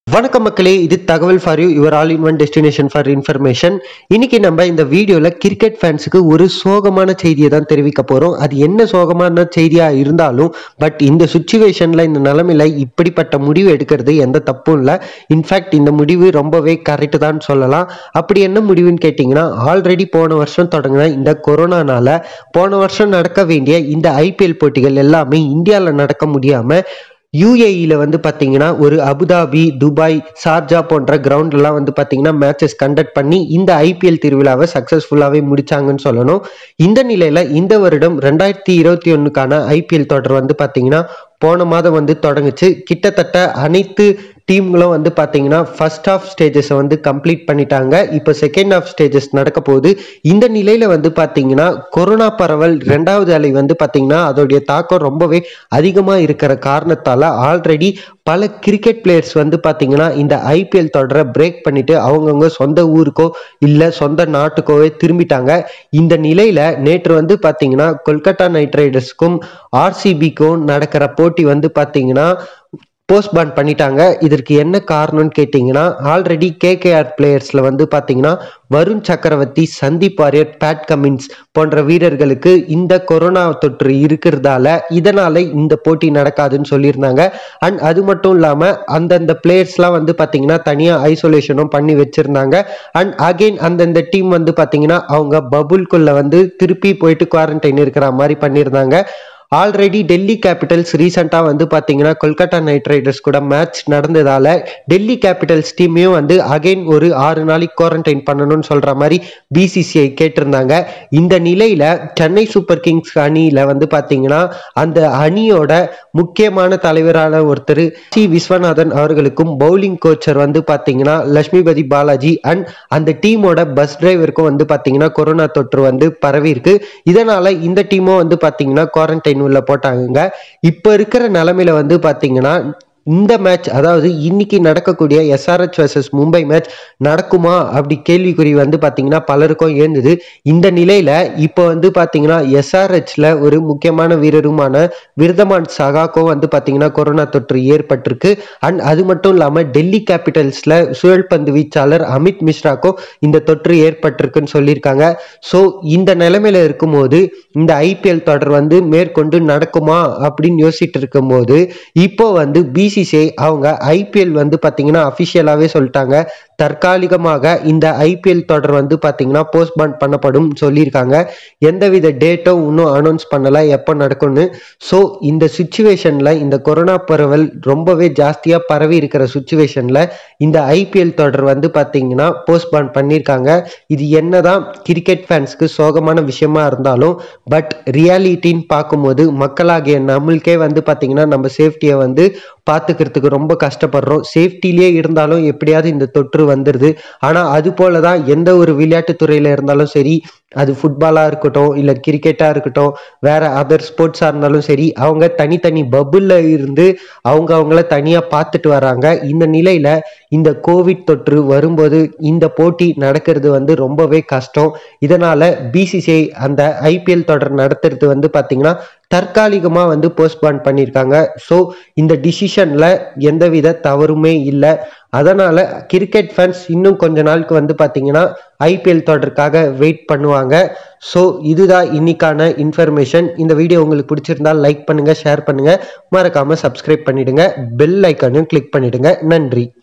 வணக்கம் மக்களே இது தகவல் for you your all in one destination for information இன்னைக்கு நம்ம இந்த வீடியோவில் கிரிக்கெட் ஃபேன்ஸுக்கு ஒரு சோகமான செய்தியை தான் தெரிவிக்க போகிறோம் அது என்ன சோகமான செய்தியாக இருந்தாலும் பட் இந்த சுச்சுவேஷனில் இந்த நிலமையில இப்படிப்பட்ட முடிவு எடுக்கிறது எந்த தப்பும் இல்லை இன்ஃபேக்ட் இந்த முடிவு ரொம்பவே கரெக்டு தான் சொல்லலாம் அப்படி என்ன முடிவுன்னு கேட்டிங்கன்னா ஆல்ரெடி போன வருஷம் தொடங்கின இந்த கொரோனானால போன வருஷம் நடக்க வேண்டிய இந்த ஐபிஎல் போட்டிகள் எல்லாமே இந்தியாவில் நடக்க முடியாமல் யூஏஇல வந்து பார்த்தீங்கன்னா ஒரு அபுதாபி துபாய் ஷார்ஜா போன்ற கிரவுண்ட்லாம் வந்து பார்த்தீங்கன்னா மேட்சஸ் கண்டக்ட் பண்ணி இந்த ஐபிஎல் திருவிழாவை சக்ஸஸ்ஃபுல்லாகவே முடிச்சாங்கன்னு சொல்லணும் இந்த நிலையில இந்த வருடம் ரெண்டாயிரத்தி இருபத்தி ஒன்றுக்கான ஐபிஎல் தொடர் வந்து பார்த்தீங்கன்னா போன மாதம் வந்து தொடங்குச்சு கிட்டத்தட்ட அனைத்து டீம்களும் வந்து பார்த்தீங்கன்னா ஃபர்ஸ்ட் ஆஃப் ஸ்டேஜஸை வந்து கம்ப்ளீட் பண்ணிட்டாங்க இப்போ செகண்ட் ஆஃப் ஸ்டேஜஸ் நடக்க போகுது இந்த நிலையில வந்து பார்த்தீங்கன்னா கொரோனா பரவல் ரெண்டாவது அலை வந்து பார்த்தீங்கன்னா அதோடைய தாக்கம் ரொம்பவே அதிகமாக இருக்கிற காரணத்தால ஆல்ரெடி பல கிரிக்கெட் பிளேயர்ஸ் வந்து பார்த்தீங்கன்னா இந்த ஐபிஎல் தொடரை பிரேக் பண்ணிட்டு அவங்கவுங்க சொந்த ஊருக்கோ இல்லை சொந்த நாட்டுக்கோவே திரும்பிட்டாங்க இந்த நிலையில நேற்று வந்து பார்த்தீங்கன்னா கொல்கத்தா நைட் ரைடர்ஸ்க்கும் ஆர்சிபிக்கும் நடக்கிற போட்டி வந்து பார்த்தீங்கன்னா போஸ்ட்பான் பண்ணிட்டாங்க இதற்கு என்ன காரணம்னு கேட்டிங்கன்னா ஆல்ரெடி கேகேஆர் பிளேயர்ஸில் வந்து பார்த்தீங்கன்னா வருண் சக்கரவர்த்தி சந்தீப் வாரியர் பேட் கமின்ஸ் போன்ற வீரர்களுக்கு இந்த கொரோனா தொற்று இருக்கிறதால இதனால இந்த போட்டி நடக்காதுன்னு சொல்லியிருந்தாங்க அண்ட் அது மட்டும் இல்லாமல் அந்தந்த பிளேயர்ஸ்லாம் வந்து பார்த்தீங்கன்னா தனியாக ஐசோலேஷனும் பண்ணி வச்சிருந்தாங்க அண்ட் அகெயின் அந்தந்த டீம் வந்து பார்த்தீங்கன்னா அவங்க பபுல்குள்ள வந்து திருப்பி போயிட்டு குவாரண்டைன் இருக்கிற மாதிரி பண்ணியிருந்தாங்க ஆல்ரெடி டெல்லி கேபிட்டல்ஸ் ரீசெண்டாக வந்து பார்த்தீங்கன்னா கொல்கத்தா நைட் ரைடர்ஸ் கூட மேட்ச் நடந்ததால டெல்லி கேபிட்டல்ஸ் டீமையும் வந்து அகைன் ஒரு ஆறு நாளைக்கு குவாரண்டைன் பண்ணணும்னு சொல்கிற மாதிரி பிசிசிஐ கேட்டிருந்தாங்க இந்த நிலையில் சென்னை சூப்பர் கிங்ஸ் அணியில் வந்து பார்த்தீங்கன்னா அந்த அணியோட முக்கியமான தலைவரான ஒருத்தர் சி விஸ்வநாதன் அவர்களுக்கும் பவுலிங் கோச்சர் வந்து பார்த்தீங்கன்னா லட்சுமிபதி பாலாஜி அண்ட் அந்த டீமோட பஸ் டிரைவருக்கும் வந்து பார்த்தீங்கன்னா கொரோனா தொற்று வந்து பரவி இருக்கு இதனால இந்த டீமும் வந்து பார்த்தீங்கன்னா குவாரண்டைன் உள்ள போட்டாங்க இப்போ இருக்கிற நிலமையில வந்து பார்த்தீங்கன்னா இந்த மேட்ச் அதாவது இன்னைக்கு நடக்கக்கூடிய எஸ்ஆர்ஹெச் வர்சஸ் மும்பை மேட்ச் நடக்குமா அப்படி கேள்விக்குறி வந்து பார்த்தீங்கன்னா பலருக்கும் ஏந்தது இந்த நிலையில இப்போ வந்து பார்த்தீங்கன்னா எஸ்ஆர்ஹெச்ல ஒரு முக்கியமான வீரருமான விருதமான் சகாக்கும் வந்து பார்த்தீங்கன்னா கொரோனா தொற்று ஏற்பட்டிருக்கு அண்ட் அது மட்டும் இல்லாமல் டெல்லி கேபிட்டல்ஸ்ல சுழல்பந்து வீச்சாளர் அமித் மிஸ்ராக்கும் இந்த தொற்று ஏற்பட்டிருக்குன்னு சொல்லியிருக்காங்க ஸோ இந்த நிலைமையில இருக்கும்போது இந்த ஐபிஎல் தொடர் வந்து மேற்கொண்டு நடக்குமா அப்படின்னு யோசிச்சுட்டு இருக்கும்போது இப்போ வந்து பிசிசிஐ அவங்க ஐபிஎல் வந்து பார்த்தீங்கன்னா அஃபிஷியலாகவே சொல்லிட்டாங்க தற்காலிகமாக இந்த ஐபிஎல் தொடர் வந்து பார்த்தீங்கன்னா போஸ்ட்பான் பண்ணப்படும் சொல்லியிருக்காங்க எந்தவித டேட்டும் இன்னும் அனௌன்ஸ் பண்ணல எப்போ நடக்கும்னு ஸோ இந்த சுச்சுவேஷனில் இந்த கொரோனா பரவல் ரொம்பவே ஜாஸ்தியாக பரவி இருக்கிற சுச்சுவேஷனில் இந்த ஐபிஎல் தொடர் வந்து பார்த்தீங்கன்னா போஸ்ட்பான் பண்ணியிருக்காங்க இது என்னதான் கிரிக்கெட் ஃபேன்ஸ்க்கு சோகமான விஷயமா இருந்தாலும் பட் ரியாலிட்டின்னு பார்க்கும்போது மக்களாகிய நம்மளுக்கே வந்து பார்த்தீங்கன்னா நம்ம சேஃப்டியை வந்து பார்த்துக்கிறதுக்கு ரொம்ப கஷ்டப்படுறோம் சேஃப்டிலேயே இருந்தாலும் எப்படியாவது இந்த தொற்று வந்துடுது ஆனால் அது போல தான் எந்த ஒரு விளையாட்டு துறையில் இருந்தாலும் சரி அது ஃபுட்பாலாக இருக்கட்டும் இல்லை கிரிக்கெட்டாக இருக்கட்டும் வேற அதர் ஸ்போர்ட்ஸாக இருந்தாலும் சரி அவங்க தனித்தனி பபுளில் இருந்து அவங்க அவங்கள தனியாக பார்த்துட்டு வராங்க இந்த நிலையில் இந்த கோவிட் தொற்று வரும்போது இந்த போட்டி நடக்கிறது வந்து ரொம்பவே கஷ்டம் இதனால் பிசிசிஐ அந்த ஐபிஎல் தொடர் நடத்துறது வந்து பார்த்தீங்கன்னா தற்காலிகமாக வந்து போஸ்ட்பான் பண்ணியிருக்காங்க ஸோ இந்த டிசிஷனில் எந்தவித தவறுமே இல்லை அதனால் கிரிக்கெட் ஃபேன்ஸ் இன்னும் கொஞ்ச நாளுக்கு வந்து பார்த்தீங்கன்னா ஐபிஎல் தொடருக்காக வெயிட் பண்ணுவாங்க ஸோ இதுதான் இன்னைக்கான இன்ஃபர்மேஷன் இந்த வீடியோ உங்களுக்கு பிடிச்சிருந்தா லைக் பண்ணுங்கள் ஷேர் பண்ணுங்கள் மறக்காமல் சப்ஸ்கிரைப் பண்ணிடுங்க பெல் ஐக்கானையும் கிளிக் பண்ணிடுங்க நன்றி